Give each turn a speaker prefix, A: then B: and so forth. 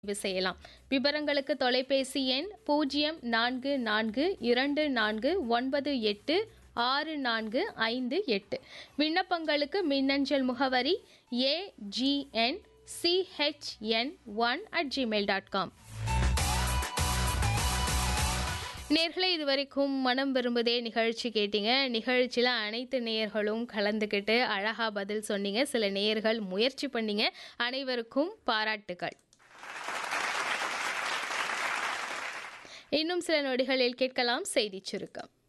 A: பதிவு செய்யலாம் விவரங்களுக்கு தொலைபேசி எண் பூஜ்ஜியம் நான்கு நான்கு இரண்டு நான்கு ஒன்பது எட்டு ஆறு நான்கு ஐந்து எட்டு விண்ணப்பங்களுக்கு மின்னஞ்சல் முகவரி AGN CHN one at Gmail dot com நேர்களை இதுவரைக்கும் மனம் விரும்புதே நிகழ்ச்சி கேட்டீங்க நிகழ்ச்சியில் அனைத்து நேயர்களும் கலந்துக்கிட்டு அழகா பதில் சொன்னீங்க சில நேயர்கள் முயற்சி பண்ணீங்க அனைவருக்கும் பாராட்டுகள் இன்னும் சில நொடிகளில் கேட்கலாம் செய்திச் சுருக்கம்